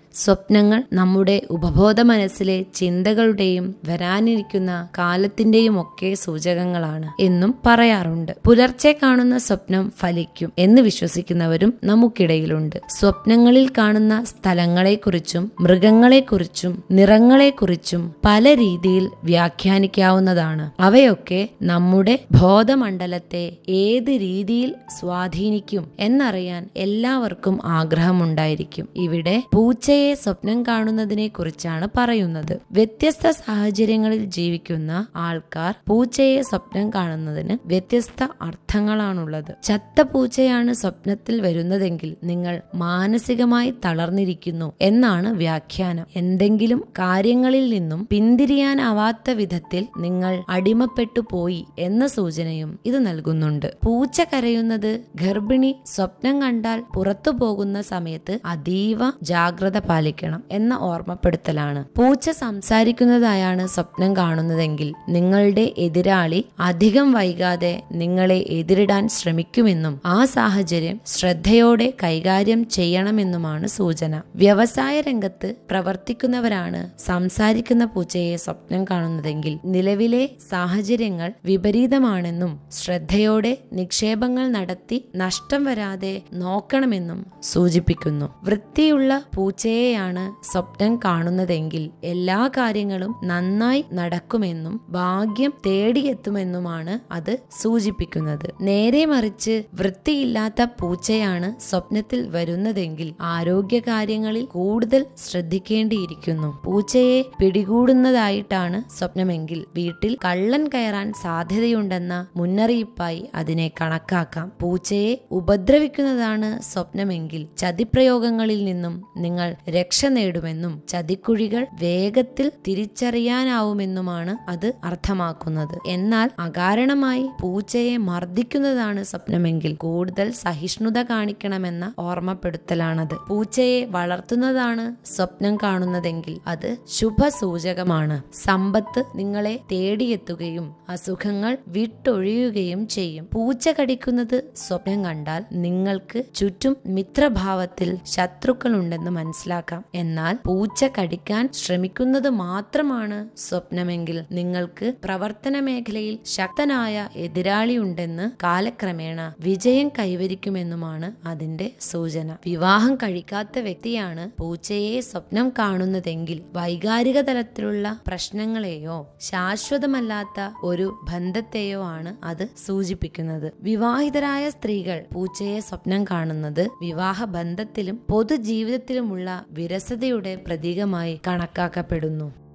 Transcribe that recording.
സ്വപ്നങ്ങൾ നമ്മുടെ ഉപബോധ മനസ്സിലെ ചിന്തകളുടെയും വരാനിരിക്കുന്ന കാലത്തിന്റെയും ഒക്കെ സൂചകങ്ങളാണ് എന്നും പറയാറുണ്ട് പുലർച്ചെ കാണുന്ന സ്വപ്നം ഫലിക്കും എന്ന് വിശ്വസിക്കുന്നവരും നമുക്കിടയിലുണ്ട് സ്വപ്നങ്ങളിൽ കാണുന്ന സ്ഥലങ്ങളെക്കുറിച്ചും മൃഗങ്ങളെക്കുറിച്ചും നിറങ്ങളെക്കുറിച്ചും പല രീതിയിൽ വ്യാഖ്യാനിക്കാവുന്നതാണ് അവയൊക്കെ നമ്മുടെ ബോധമണ്ഡലത്തെ ഏത് രീതിയിൽ സ്വാധീനിക്കും എന്നറിയാൻ എല്ലാവർക്കും ആഗ്രഹമുണ്ടായിരിക്കും ഇവിടെ പൂച്ചയെ സ്വപ്നം കാണുന്നതിനെ കുറിച്ചാണ് പറയുന്നത് വ്യത്യസ്ത സാഹചര്യങ്ങളിൽ ജീവിക്കുന്ന ആൾക്കാർ പൂച്ചയെ സ്വപ്നം കാണുന്നതിന് വ്യത്യസ്ത അർത്ഥങ്ങളാണുള്ളത് ചത്ത പൂച്ചയാണ് സ്വപ്നത്തിൽ വരുന്നതെങ്കിൽ നിങ്ങൾ മാനസികമായി തളർന്നിരിക്കുന്നു എന്നാണ് വ്യാഖ്യാനം എന്തെങ്കിലും കാര്യങ്ങളിൽ നിന്നും പിന്തിരിയാനാവാത്ത വിധത്തിൽ നിങ്ങൾ അടിമപ്പെട്ടു പോയി എന്ന സൂചനയും ഇത് നൽകുന്നുണ്ട് പൂച്ച കരയുന്നത് ഗർഭിണി സ്വപ്നം കണ്ടാൽ പുറത്തു പോകുന്ന സമയത്ത് അതീവ ജാഗ്രത പാലിക്കണം എന്ന ഓർമ്മപ്പെടുത്തലാണ് പൂച്ച സംസാരിക്കുന്നതായാണ് സ്വപ്നം കാണുന്നതെങ്കിൽ നിങ്ങളുടെ എതിരാളി അധികം വൈകാതെ നിങ്ങളെ എതിരിടാൻ ശ്രമിക്കുമെന്നും ആ സാഹചര്യം ശ്രദ്ധയോടെ കൈകാര്യം ചെയ്യണമെന്നുമാണ് സൂചന വ്യവസായ രംഗത്ത് പ്രവർത്തിക്കുന്നവരാണ് സംസാരിക്കുന്ന പൂച്ചയെ സ്വപ്നം കാണുന്നതെങ്കിൽ നിലവിലെ സാഹചര്യങ്ങൾ വിപരീതമാണെന്നും ശ്രദ്ധയോടെ നിക്ഷേപങ്ങൾ നടത്തി നഷ്ടം വരാതെ നോക്കണമെന്നും സൂചിപ്പിക്കുന്നു വൃത്തിയുള്ള പൂച്ചയെയാണ് സ്വപ്നം കാണുന്നതെങ്കിൽ എല്ലാ കാര്യങ്ങളും നന്നായി നടക്കുമെന്നും ഭാഗ്യം തേടിയെത്തുമെന്നുമാണ് അത് സൂചിപ്പിക്കുന്നത് നേരെ മറിച്ച് വൃത്തിയില്ലാത്ത പൂച്ചയാണ് സ്വപ്നത്തിൽ വരുന്നതെങ്കിൽ ആരോഗ്യകാര്യങ്ങളിൽ കൂടുതൽ ശ്രദ്ധിക്കേണ്ടിയിരിക്കുന്നു പൂച്ചയെ പിടികൂടുന്നതായിട്ടാണ് സ്വപ്നമെങ്കിൽ വീട്ടിൽ കള്ളൻ കയറാൻ സാധ്യതയുണ്ടെന്ന മുന്നറിയിപ്പായി അതിനെ കണക്കാക്കാം പൂച്ചയെ ഉപദ്രവിക്കുന്നതാണ് സ്വപ്നമെങ്കിൽ ചതിപ്രയോഗങ്ങളിൽ നിന്നും നിങ്ങൾ രക്ഷ നേടുമെന്നും ചതിക്കുഴികൾ വേഗത്തിൽ തിരിച്ചറിയാനാവുമെന്നുമാണ് അത് അർത്ഥമാക്കുന്നത് എന്നാൽ അകാരണമായി പൂച്ചയെ മർദ്ദിക്കുന്നതാണ് സ്വപ്നമെങ്കിൽ കൂടുതൽ സഹിഷ്ണുത കാണിക്കണമെന്ന ഓർമ്മപ്പെടുത്തലാണത് പൂച്ചയെ വളർത്തുന്നതാണ് സ്വപ്നം കാണുന്നതെങ്കിൽ അത് ശുഭസൂചകമാണ് സമ്പത്ത് നിങ്ങളെ തേടിയെത്തുകയും അസുഖങ്ങൾ വിട്ടൊഴിയുകയും ചെയ്യും പൂച്ച കടിക്കുന്നത് സ്വപ്നം കണ്ടാൽ നിങ്ങൾക്ക് ചുറ്റും മിത്രഭാവത്തിൽ ശത്രുക്കളുണ്ടെന്ന് മനസ്സിലാക്കാം എന്നാൽ പൂച്ച കടിക്കാൻ ശ്രമിക്കുന്നത് മാത്രമാണ് സ്വപ്നമെങ്കിൽ നിങ്ങൾക്ക് പ്രവർത്തന മേഖലയിൽ ശക്തനായ എതിരാളിയുണ്ടെന്ന് കാലക്രമേണ വിജയം കൈവരിക്കുമെന്നുമാണ് അതിന്റെ സൂചന വിവാഹം കഴിക്കാത്ത വ്യക്തിയാണ് പൂച്ചയെ സ്വപ്നം കാണുന്നതെങ്കിൽ വൈകാരിക തലത്തിലുള്ള പ്രശ്നങ്ങളെയോ ശാശ്വതമല്ലാത്ത ഒരു ബന്ധത്തെയോ ആണ് അത് സൂചിപ്പിക്കുന്നത് വിവാഹിതരായ സ്ത്രീകൾ പൂച്ചയെ സ്വപ്നം കാണുന്നത് വിവാഹ ബന്ധത്തിലും പൊതുജീവിതത്തിലുമുള്ള വിരസതയുടെ പ്രതീകമായി കണക്കാക്കപ്പെടുന്നു